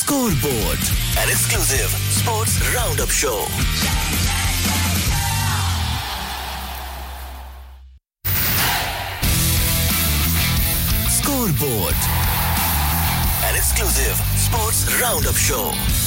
Scoreboard, an exclusive sports roundup show. Scoreboard, an exclusive sports roundup show.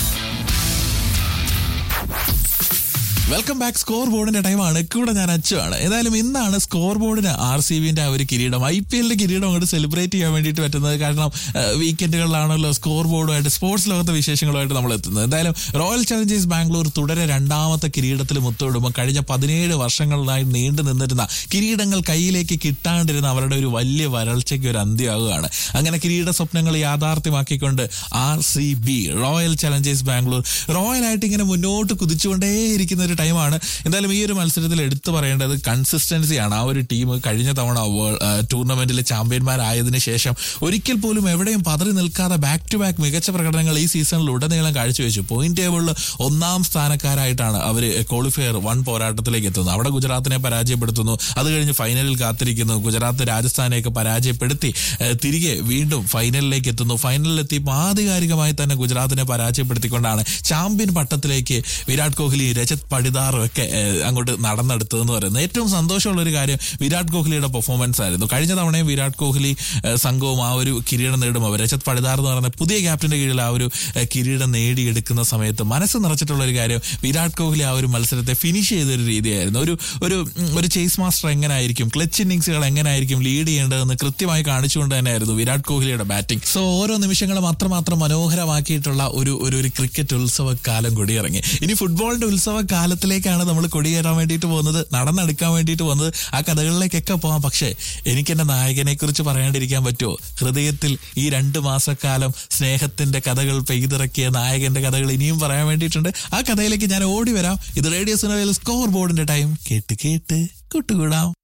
Welcome back score ബോർഡിന്റെ ടൈമാണ് കൂടെ ഞാൻ അച്ചുവാണ് ഏതായാലും ഇന്നാണ് സ്കോർ ബോർഡിന് ആർ സി ബിന്റെ ആ ഒരു കിരീടം ഐ പി എല്ലിന്റെ കിരീടം അങ്ങോട്ട് സെലിബ്രേറ്റ് ചെയ്യാൻ വേണ്ടിയിട്ട് പറ്റുന്നത് കാരണം വീക്കെൻഡുകളിലാണല്ലോ സ്കോർ ബോർഡുമായിട്ട് സ്പോർട്സ് ലോകത്തെ വിശേഷങ്ങളുമായിട്ട് നമ്മൾ എത്തുന്നത് എന്തായാലും റോയൽ ചലഞ്ചേഴ്സ് ബാംഗ്ലൂർ തുടരെ രണ്ടാമത്തെ കിരീടത്തിൽ മുത്തോടുമ്പോൾ കഴിഞ്ഞ പതിനേഴ് വർഷങ്ങളിലായി നീണ്ടു നിന്നിരുന്ന കിരീടങ്ങൾ കയ്യിലേക്ക് കിട്ടാണ്ടിരുന്ന അവരുടെ ഒരു വലിയ വരൾച്ചയ്ക്ക് ഒരു അന്ത്യമാകുകയാണ് അങ്ങനെ കിരീട സ്വപ്നങ്ങൾ യാഥാർത്ഥ്യമാക്കിക്കൊണ്ട് R C B royal challengers Bangalore റോയലായിട്ട് ഇങ്ങനെ മുന്നോട്ട് കുതിച്ചുകൊണ്ടേയിരിക്കുന്ന ഒരു ടൈമാണ് എന്തായാലും ഈ ഒരു മത്സരത്തിൽ എടുത്തു പറയേണ്ടത് കൺസിസ്റ്റൻസിയാണ് ആ ഒരു ടീം കഴിഞ്ഞ തവണ ടൂർണമെന്റിൽ ചാമ്പ്യന്മാരായതിനു ശേഷം ഒരിക്കൽ പോലും എവിടെയും പതറി നിൽക്കാതെ ബാക്ക് ടു ബാക്ക് മികച്ച പ്രകടനങ്ങൾ ഈ സീസണിൽ ഉടനീളം കാഴ്ചവെച്ചു പോയിന്റ് ടേബിളിൽ ഒന്നാം സ്ഥാനക്കാരായിട്ടാണ് അവർ ക്വാളിഫയർ വൺ പോരാട്ടത്തിലേക്ക് എത്തുന്നത് അവിടെ ഗുജറാത്തിനെ പരാജയപ്പെടുത്തുന്നു അത് കഴിഞ്ഞ് ഫൈനലിൽ കാത്തിരിക്കുന്നു ഗുജറാത്ത് രാജസ്ഥാനെയൊക്കെ പരാജയപ്പെടുത്തി ഏഹ്, തിരികെ വീണ്ടും ഫൈനലിലേക്ക് എത്തുന്നു ഫൈനലിൽ എത്തിയപ്പോൾ ആധികാരികമായി തന്നെ ഗുജറാത്തിനെ പരാജയപ്പെടുത്തിക്കൊണ്ടാണ് ചാമ്പ്യൻ പട്ടത്തിലേക്ക് വിരാട് കോഹ്ലി രജത് പടിദാറും ഒക്കെ ഏഹ്, അങ്ങോട്ട് നടന്നെടുത്തതെന്ന് പറയുന്നത് ഏറ്റവും സന്തോഷമുള്ള ഒരു കാര്യം വിരാട് കോഹ്ലിയുടെ പെർഫോമൻസ് ആയിരുന്നു കഴിഞ്ഞ തവണയും വിരാട് കോഹ്ലി ഏഹ്, സംഘവും ആ ഒരു കിരീടം നേടുമ്പോൾ രജത് പടിദാർ എന്ന് പറയുന്ന പുതിയ ക്യാപ്റ്റന്റെ കീഴിൽ ആ ഒരു ഏഹ്, കിരീടം നേടിയെടുക്കുന്ന സമയത്ത് മനസ്സ് നിറച്ചിട്ടുള്ള ഒരു കാര്യം വിരാട് കോഹ്ലി ആ ഒരു മത്സരത്തെ ഫിനിഷ് ചെയ്ത ഒരു രീതിയായിരുന്നു ഒരു ഒരു ഉം, ഒരു ചേസ് മാസ്റ്റർ എങ്ങനായിരിക്കും ക്ലച്ച് ഇന്നിങ്സുകൾ എങ്ങനായിരിക്കും ലീഡ് ചെയ്യേണ്ടതെന്ന് കൃത്യമായി കാണിച്ചുകൊണ്ട് തന്നെയായിരുന്നു വിരാട് കോഹ്ലിയുടെ ബാറ്റിംഗ് സോ ഓരോ നിമിഷങ്ങളും അത്രമാത്രം മനോഹരമാക്കിയിട്ടുള്ള ഒരു ഒരു ഒരു ക്രിക്കറ്റ് ഉത്സവകാലം കൊടിയിറങ്ങി ഇനി ഫുട്ബോളിന്റെ ഉത്സവകാലത്തിലേക്കാണ് നമ്മൾ കൊടിയേറാൻ വേണ്ടിയിട്ട് പോകുന്നത് നടന്നെടുക്കാൻ വേണ്ടിയിട്ട് പോകുന്നത് ആ കഥകളിലേക്കൊക്കെ പോവാം പക്ഷേ എനിക്ക് എന്റെ നായകനെ കുറിച്ച് പറയാണ്ടിരിക്കാൻ പറ്റുമോ ഹൃദയത്തിൽ ഈ രണ്ട് മാസക്കാലം സ്നേഹത്തിന്റെ കഥകൾ പെയ്തിറക്കിയ നായകന്റെ കഥകൾ ഇനിയും പറയാൻ വേണ്ടിയിട്ടുണ്ട് ആ കഥയിലേക്ക് ഞാൻ ഓടി വരാം ഇത് റേഡിയോ സിനിമയിൽ സ്കോർ ബോർഡിന്റെ ടൈം കേട്ട് കേട്ട് കൂട്ടുകൂടാം